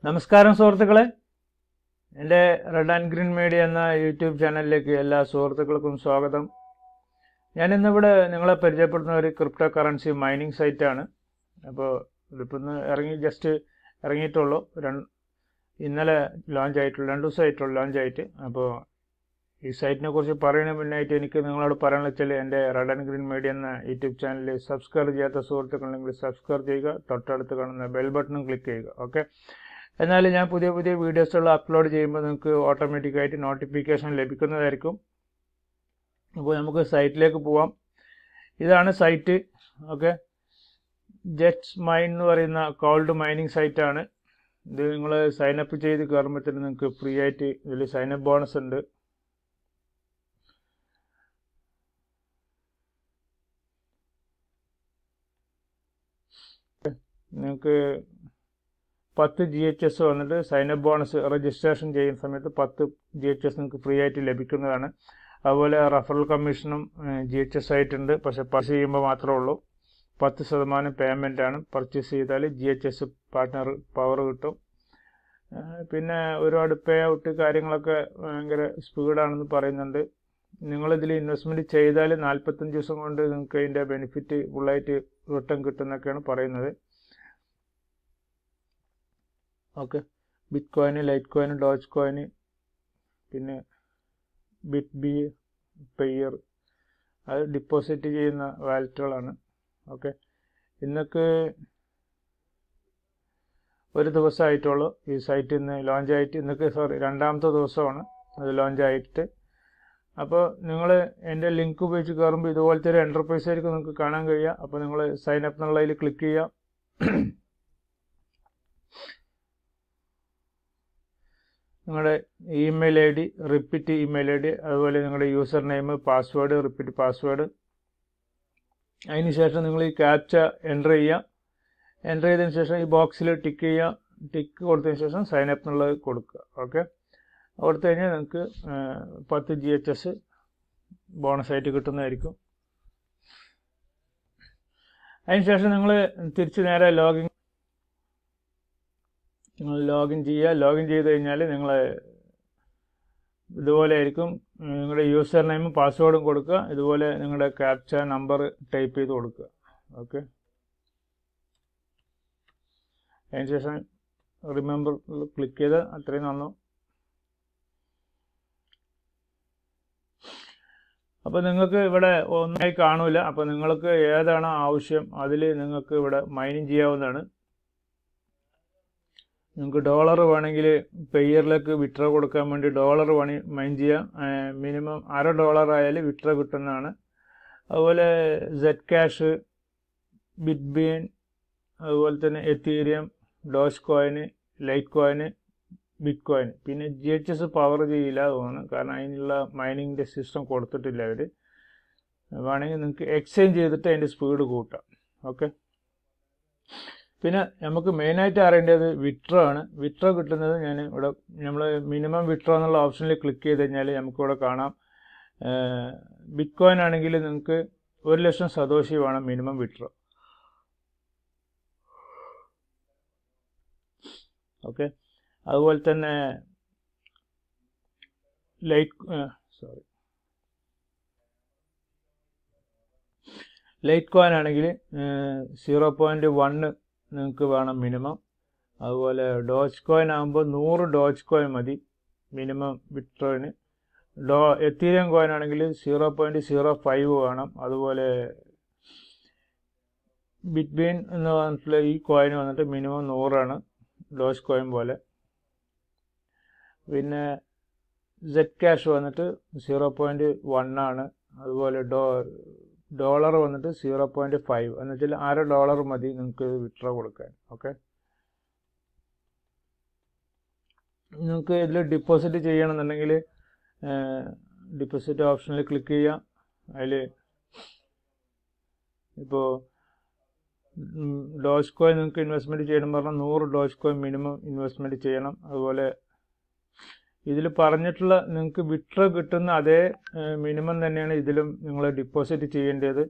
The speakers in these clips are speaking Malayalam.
നമസ്കാരം സുഹൃത്തുക്കളെ എൻ്റെ റെഡ് ആൻഡ് ഗ്രീൻ മീഡിയ എന്ന യൂട്യൂബ് ചാനലിലേക്ക് എല്ലാ സുഹൃത്തുക്കൾക്കും സ്വാഗതം ഞാൻ ഇന്നിവിടെ നിങ്ങളെ പരിചയപ്പെടുന്ന ഒരു ക്രിപ്റ്റോ കറൻസി മൈനിങ് സൈറ്റാണ് അപ്പോൾ ഇതിപ്പോൾ ഇന്ന് ഇറങ്ങി ജസ്റ്റ് ഇറങ്ങിയിട്ടുള്ളൂ രണ്ട് ഇന്നലെ ലോഞ്ച് ആയിട്ടുള്ളൂ രണ്ട് ദിവസമായിട്ടുള്ളൂ ലോഞ്ച് ആയിട്ട് അപ്പോൾ ഈ സൈറ്റിനെ കുറിച്ച് പറയുന്നതിന് മുന്നായിട്ട് എനിക്ക് നിങ്ങളോട് പറയാനുള്ള വെച്ചാൽ എൻ്റെ റെഡ് ആൻഡ് ഗ്രീൻ മീഡിയ എന്ന യൂട്യൂബ് ചാനൽ സബ്സ്ക്രൈബ് ചെയ്യാത്ത സുഹൃത്തുക്കളുണ്ടെങ്കിൽ സബ്സ്ക്രൈബ് ചെയ്യുക തൊട്ടടുത്ത് കാണുന്ന ബെൽ ബട്ടണും ക്ലിക്ക് ചെയ്യുക ഓക്കെ എന്നാൽ ഞാൻ പുതിയ പുതിയ വീഡിയോസുകൾ അപ്ലോഡ് ചെയ്യുമ്പോൾ നിങ്ങൾക്ക് ഓട്ടോമാറ്റിക്കായിട്ട് നോട്ടിഫിക്കേഷൻ ലഭിക്കുന്നതായിരിക്കും അപ്പോൾ നമുക്ക് സൈറ്റിലേക്ക് പോവാം ഇതാണ് സൈറ്റ് ഓക്കെ ജെറ്റ്സ് മൈൻ എന്ന് പറയുന്ന കോൾഡ് മൈനിങ് സൈറ്റാണ് ഇത് നിങ്ങൾ സൈനപ്പ് ചെയ്ത് കയറുമ്പോഴത്തേന് നിങ്ങൾക്ക് ഫ്രീ ആയിട്ട് ഇതിൽ സൈനപ്പ് ബോണസ് ഉണ്ട് നിങ്ങൾക്ക് പത്ത് ജി എച്ച് എസ് വന്നിട്ട് സൈനപ്പ് ബോണസ് രജിസ്ട്രേഷൻ ചെയ്യുന്ന സമയത്ത് പത്ത് ജി എച്ച് എസ് നിങ്ങൾക്ക് ഫ്രീ ആയിട്ട് ലഭിക്കുന്നതാണ് അതുപോലെ റഫറൽ കമ്മീഷനും ജി എച്ച് എസ് ആയിട്ടുണ്ട് പക്ഷെ പർച്ചേസ് ചെയ്യുമ്പോൾ മാത്രമേ ഉള്ളൂ പത്ത് ശതമാനം പേയ്മെൻ്റ് ആണ് പർച്ചേസ് ചെയ്താൽ G H S partner power കിട്ടും പിന്നെ ഒരുപാട് പേ ഔട്ട് കാര്യങ്ങളൊക്കെ ഭയങ്കര സ്പീഡാണെന്ന് പറയുന്നുണ്ട് നിങ്ങളിതിൽ ഇൻവെസ്റ്റ്മെൻറ്റ് ചെയ്താൽ നാൽപ്പത്തഞ്ച് ദിവസം കൊണ്ട് നിങ്ങൾക്ക് അതിൻ്റെ ബെനിഫിറ്റ് ഫുള്ളായിട്ട് റിട്ടേൺ കിട്ടുമെന്നൊക്കെയാണ് പറയുന്നത് okay bitcoin Litecoin Dogecoin പിന്നെ ബിറ്റ് ബി പെയ്യർ അത് ഡിപ്പോസിറ്റ് ചെയ്യുന്ന വാലറ്റുകളാണ് ഓക്കെ ഇന്നൊക്കെ ഒരു ദിവസമായിട്ടുള്ളൂ ഈ സൈറ്റ് ഇന്ന് ലോഞ്ച് ആയിട്ട് ഇന്നൊക്കെ സോറി രണ്ടാമത്തെ ദിവസമാണ് അത് ലോഞ്ച് ആയിട്ട് അപ്പോൾ നിങ്ങൾ എൻ്റെ ലിങ്ക് ഉപയോഗിച്ച് കയറുമ്പോൾ ഇതുപോലത്തെ ഒരു എൻ്റർപ്രൈസ് ആയിരിക്കും നിങ്ങൾക്ക് കാണാൻ കഴിയുക അപ്പോൾ നിങ്ങൾ സൈൻ അപ്പ് എന്നുള്ളതിൽ ക്ലിക്ക് ചെയ്യുക നിങ്ങളുടെ email I D repeat email I D അതുപോലെ നിങ്ങളുടെ username password repeat password അതിനുശേഷം നിങ്ങൾ ഈ ക്യാപ്ച എൻ്റർ ചെയ്യുക എൻ്റർ ചെയ്തതിന് ശേഷം ഈ ബോക്സിൽ ടിക്ക് ചെയ്യുക ടിക്ക് കൊടുത്തതിന് ശേഷം സൈൻ അപ്പ് എന്നുള്ളത് കൊടുക്കുക ഓക്കെ കൊടുത്തു കഴിഞ്ഞാൽ നിങ്ങൾക്ക് പത്ത് ജി എച്ച് എസ് ബോണസ് ആയിട്ട് കിട്ടുന്നതായിരിക്കും അതിനുശേഷം നിങ്ങൾ തിരിച്ച് നേരെ ലോഗിൻ നിങ്ങൾ ലോഗിൻ ചെയ്യുക ലോഗിൻ ചെയ്ത് കഴിഞ്ഞാൽ നിങ്ങൾ ഇതുപോലെ ആയിരിക്കും നിങ്ങളുടെ യൂസർ നെയിമും പാസ്വേഡും കൊടുക്കുക ഇതുപോലെ നിങ്ങളുടെ ക്യാപ്ച നമ്പർ ടൈപ്പ് ചെയ്ത് കൊടുക്കുക ഓക്കെ അതിനുശേഷം റിമെമ്പർ ക്ലിക്ക് ചെയ്ത് അത്രയും നന്നു അപ്പോൾ നിങ്ങൾക്ക് ഇവിടെ ഒന്നായി കാണൂല അപ്പോൾ നിങ്ങൾക്ക് ഏതാണോ ആവശ്യം അതിൽ നിങ്ങൾക്ക് ഇവിടെ മൈനിങ് ചെയ്യാവുന്നതാണ് നിങ്ങൾക്ക് ഡോളർ വേണമെങ്കിൽ പെയ്യറിലേക്ക് വിട്ര കൊടുക്കാൻ വേണ്ടി ഡോളർ പണി മൈൻ ചെയ്യാം മിനിമം അര ഡോളർ ആയാൽ വിട്ര കിട്ടുന്നതാണ് അതുപോലെ സെറ്റ് ക്യാഷ് ബിറ്റ് ബീൻ അതുപോലെ തന്നെ Ethereum Dogecoin Litecoin bitcoin പിന്നെ ജി എച്ച് എസ് പവർ ചെയ്യില്ല തോന്നുന്നു കാരണം അതിനുള്ള മൈനിങ്ങിൻ്റെ സിസ്റ്റം കൊടുത്തിട്ടില്ല അവർ വേണമെങ്കിൽ നിങ്ങൾക്ക് എക്സ്ചേഞ്ച് ചെയ്തിട്ട് അതിൻ്റെ സ്പീഡ് കൂട്ടാം ഓക്കെ പിന്നെ നമുക്ക് മെയിനായിട്ട് അറിയേണ്ടത് വിട്രോ ആണ് വിട്രോ കിട്ടുന്നത് ഞാൻ ഇവിടെ നമ്മൾ മിനിമം വിട്രോ എന്നുള്ള ഓപ്ഷനിൽ ക്ലിക്ക് ചെയ്ത് കഴിഞ്ഞാൽ നമുക്കിവിടെ കാണാം ബിറ്റ് കോയിൻ ആണെങ്കിൽ നിങ്ങൾക്ക് ഒരു ലക്ഷം സതോഷി വേണം മിനിമം വിട്രോ ഓക്കെ അതുപോലെ തന്നെ ലൈറ്റ് സോറി ലൈറ്റ് കോയിൻ ആണെങ്കിൽ സീറോ പോയിൻറ്റ് വണ്ണ് നിങ്ങൾക്ക് വേണം മിനിമം അതുപോലെ ഡോച്ച് കോയിൻ ആകുമ്പോൾ നൂറ് ഡോച്ച് കോയിൻ മതി മിനിമം വിട്രോയിന് ഡോ എത്തീരിയം കോയിൻ ആണെങ്കിൽ സീറോ പോയിൻറ്റ് സീറോ ഫൈവ് വേണം അതുപോലെ ബിറ്റ്ബീൻ എന്ന് പറഞ്ഞിട്ടുള്ള ഈ കോയിൻ വന്നിട്ട് മിനിമം നൂറാണ് ഡോച്ച് കോയിൻ പോലെ പിന്നെ സെറ്റ് ക്യാഷ് വന്നിട്ട് സീറോ പോയിൻറ്റ് വൺ ആണ് അതുപോലെ ഡോ ഡോളർ വന്നിട്ട് സീറോ പോയിൻറ്റ് ഫൈവ് എന്ന് വെച്ചാൽ അര ഡോളർ മതി നിങ്ങൾക്ക് വിട്രോ കൊടുക്കാൻ ഓക്കെ നിങ്ങൾക്ക് ഇതിൽ ഡിപ്പോസിറ്റ് ചെയ്യണമെന്നുണ്ടെങ്കിൽ ഡിപ്പോസിറ്റ് ഓപ്ഷനിൽ ക്ലിക്ക് ചെയ്യാം അതിൽ ഇപ്പോൾ ഡോച്ച് കോയിൻ നിങ്ങൾക്ക് ഇൻവെസ്റ്റ്മെൻറ്റ് ചെയ്യണം പറഞ്ഞാൽ നൂറ് ഡോച്ച് കോയിൻ മിനിമം ഇൻവെസ്റ്റ്മെൻറ്റ് ചെയ്യണം അതുപോലെ ഇതിൽ പറഞ്ഞിട്ടുള്ള നിങ്ങൾക്ക് വിട്രോ കിട്ടുന്ന അതേ മിനിമം തന്നെയാണ് ഇതിലും നിങ്ങൾ ഡിപ്പോസിറ്റ് ചെയ്യേണ്ടത്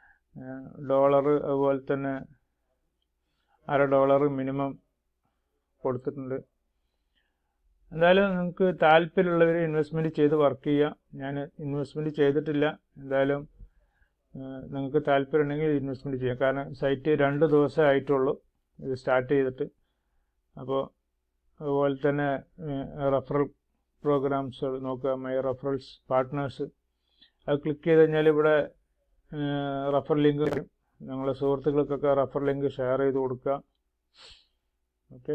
ഡോളർ അതുപോലെ തന്നെ അര ഡോളർ മിനിമം കൊടുത്തിട്ടുണ്ട് എന്തായാലും നിങ്ങൾക്ക് താല്പര്യമുള്ളവർ ഇൻവെസ്റ്റ്മെൻറ്റ് ചെയ്ത് വർക്ക് ചെയ്യുക ഞാൻ ഇൻവെസ്റ്റ്മെൻറ്റ് ചെയ്തിട്ടില്ല എന്തായാലും നിങ്ങൾക്ക് താല്പര്യം ഉണ്ടെങ്കിൽ ഇൻവെസ്റ്റ്മെൻറ്റ് ചെയ്യാം കാരണം സൈറ്റ് രണ്ട് ദിവസമേ ആയിട്ടുള്ളൂ ഇത് സ്റ്റാർട്ട് ചെയ്തിട്ട് അപ്പോൾ അതുപോലെ തന്നെ റെഫറൽ പ്രോഗ്രാംസ് നോക്കുക മൈ റെഫറൽസ് പാർട്ട്നേഴ്സ് അത് ക്ലിക്ക് ചെയ്ത് കഴിഞ്ഞാൽ ഇവിടെ റെഫർ ലിങ്ക് വരും നിങ്ങളെ സുഹൃത്തുക്കൾക്കൊക്കെ റെഫർ ലിങ്ക് ഷെയർ ചെയ്ത് കൊടുക്കുക ഓക്കെ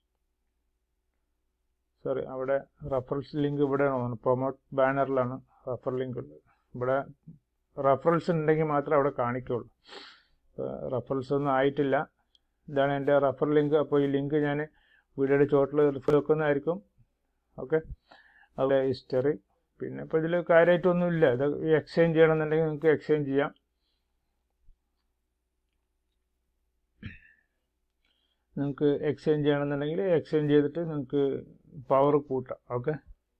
സോറി അവിടെ റെഫറൽസ് ലിങ്ക് ഇവിടെയാണ് പ്രൊമോട്ട് ബാനറിലാണ് റെഫർ ലിങ്ക് ഉള്ളത് ഇവിടെ റെഫറൽസ് ഉണ്ടെങ്കിൽ മാത്രമേ അവിടെ കാണിക്കുള്ളൂ റെഫറൽസ് ഒന്നും ആയിട്ടില്ല ഇതാണ് എൻ്റെ റെഫർ ലിങ്ക് അപ്പോൾ ഈ ലിങ്ക് ഞാൻ വീഡിയോയുടെ ചോട്ടിൽ റിഫർ വെക്കുന്നതായിരിക്കും ഓക്കെ അവിടെ ഹിസ്റ്ററി പിന്നെ ഇപ്പോൾ ഇതിൽ കാര്യമായിട്ടൊന്നുമില്ല ഇത് എക്സ്ചേഞ്ച് ചെയ്യണമെന്നുണ്ടെങ്കിൽ നിങ്ങൾക്ക് എക്സ്ചേഞ്ച് ചെയ്യാം നിങ്ങൾക്ക് എക്സ്ചേഞ്ച് ചെയ്യണമെന്നുണ്ടെങ്കിൽ എക്സ്ചേഞ്ച് ചെയ്തിട്ട് നിങ്ങൾക്ക് പവർ കൂട്ടാം ഓക്കെ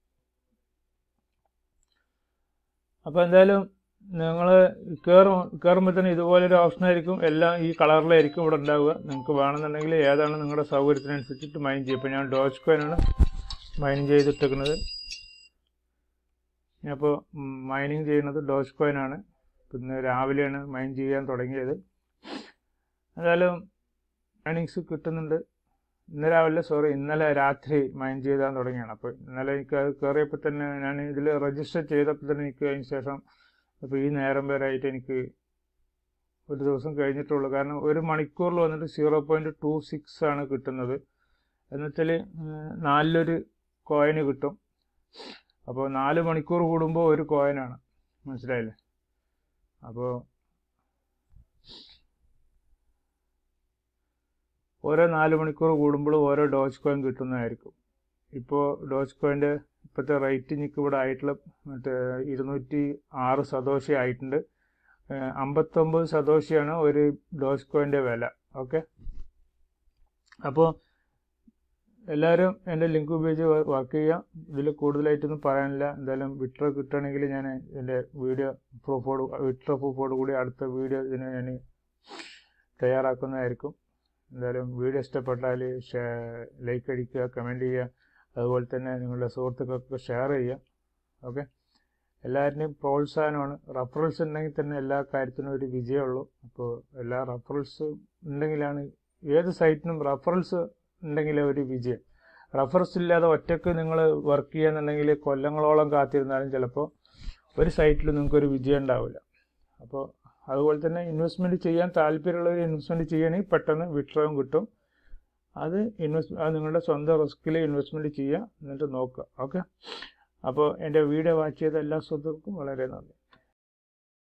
അപ്പോൾ എന്തായാലും നിങ്ങൾ കയറും കയറുമ്പോൾ തന്നെ ഇതുപോലൊരു ഓപ്ഷൻ ആയിരിക്കും എല്ലാം ഈ കളറിലായിരിക്കും ഇവിടെ ഉണ്ടാവുക നിങ്ങൾക്ക് വേണമെന്നുണ്ടെങ്കിൽ ഏതാണ് നിങ്ങളുടെ സൗകര്യത്തിനനുസരിച്ചിട്ട് മൈൻ ചെയ്യും ഇപ്പോൾ ഞാൻ ഡോച്ച് കോയിനാണ് മൈൻ ചെയ്തിട്ടിരിക്കുന്നത് ഞാനിപ്പോൾ മൈനിങ് ചെയ്യുന്നത് ഡോച്ച് കോയിനാണ് ഇന്ന് രാവിലെയാണ് മൈൻ ചെയ്യാൻ തുടങ്ങിയത് എന്തായാലും ഏണിങ്സ് കിട്ടുന്നുണ്ട് ഇന്ന് രാവിലെ സോറി ഇന്നലെ രാത്രി മൈൻ ചെയ്താൻ തുടങ്ങിയാണ് അപ്പോൾ ഇന്നലെ എനിക്ക് അത് കയറിയപ്പോൾ തന്നെ ഞാൻ ഇതിൽ രജിസ്റ്റർ ചെയ്തപ്പോൾ തന്നെ എനിക്ക് അതിന് ശേഷം അപ്പോൾ ഈ നേരം വരെ ആയിട്ട് എനിക്ക് ഒരു ദിവസം കഴിഞ്ഞിട്ടുള്ളൂ കാരണം ഒരു മണിക്കൂറിൽ വന്നിട്ട് സീറോ പോയിൻറ്റ് ടു സിക്സ് ആണ് കിട്ടുന്നത് എന്നുവെച്ചാൽ നാലിലൊരു കോയിന് കിട്ടും അപ്പോൾ നാല് മണിക്കൂർ കൂടുമ്പോൾ ഒരു കോയിനാണ് മനസ്സിലായില്ലേ അപ്പോൾ ഓരോ നാല് മണിക്കൂർ കൂടുമ്പോൾ ഓരോ ഡോച്ച് കോയിൻ കിട്ടുന്നതായിരിക്കും ഇപ്പോൾ ഡോച്ച് കോയിൻ്റെ ഇപ്പോഴത്തെ റേറ്റ് എനിക്ക് ഇവിടെ ആയിട്ടുള്ള മറ്റേ ഇരുന്നൂറ്റി ആറ് സതോഷി ആയിട്ടുണ്ട് അമ്പത്തൊമ്പത് സതോഷിയാണ് ഒരു ഡോച്ച് കോയിൻ്റെ വില ഓക്കെ അപ്പോൾ എല്ലാവരും എൻ്റെ ലിങ്ക് ഉപയോഗിച്ച് വർക്ക് ചെയ്യാം ഇതിൽ കൂടുതലായിട്ടൊന്നും പറയാനില്ല എന്തായാലും വിട്രോ കിട്ടുകയാണെങ്കിൽ ഞാൻ എൻ്റെ വീഡിയോ പ്രൂഫോട് വിട്രോ പ്രൂഫോട് കൂടി അടുത്ത വീഡിയോ ഇതിന് ഞാൻ തയ്യാറാക്കുന്നതായിരിക്കും എന്തായാലും വീഡിയോ ഇഷ്ടപ്പെട്ടാൽ ലൈക്ക് അടിക്കുക കമൻറ്റ് ചെയ്യുക അതുപോലെ തന്നെ നിങ്ങളുടെ സുഹൃത്തുക്കൾക്ക് ഷെയർ ചെയ്യുക ഓക്കെ എല്ലാവരുടെയും പ്രോത്സാഹനമാണ് റഫറൽസ് ഉണ്ടെങ്കിൽ തന്നെ എല്ലാ കാര്യത്തിനും ഒരു വിജയമുള്ളൂ അപ്പോൾ എല്ലാ റഫറൽസ് ഉണ്ടെങ്കിലാണ് ഏത് സൈറ്റിനും റഫറൽസ് ഉണ്ടെങ്കിലേ ഒരു വിജയം റഫറൻസ് ഇല്ലാതെ ഒറ്റക്ക് നിങ്ങൾ വർക്ക് ചെയ്യാന്നുണ്ടെങ്കിൽ കൊല്ലങ്ങളോളം കാത്തിരുന്നാലും ചിലപ്പോൾ ഒരു സൈറ്റിൽ നിങ്ങൾക്കൊരു വിജയം ഉണ്ടാവില്ല അപ്പോൾ അതുപോലെ തന്നെ ഇൻവെസ്റ്റ്മെൻറ്റ് ചെയ്യാൻ താല്പര്യമുള്ളവർ ഇൻവെസ്റ്റ്മെൻറ്റ് ചെയ്യുകയാണെങ്കിൽ പെട്ടെന്ന് വിട്രോയും കിട്ടും അത് ഇൻവെസ്റ്റ് അത് നിങ്ങളുടെ സ്വന്തം റിസ്കിൽ ഇൻവെസ്റ്റ്മെൻറ്റ് ചെയ്യുക എന്നിട്ട് നോക്കുക ഓക്കെ അപ്പോൾ എൻ്റെ വീഡിയോ വാച്ച് ചെയ്ത എല്ലാ സുഹൃത്തുക്കൾക്കും വളരെ നന്ദി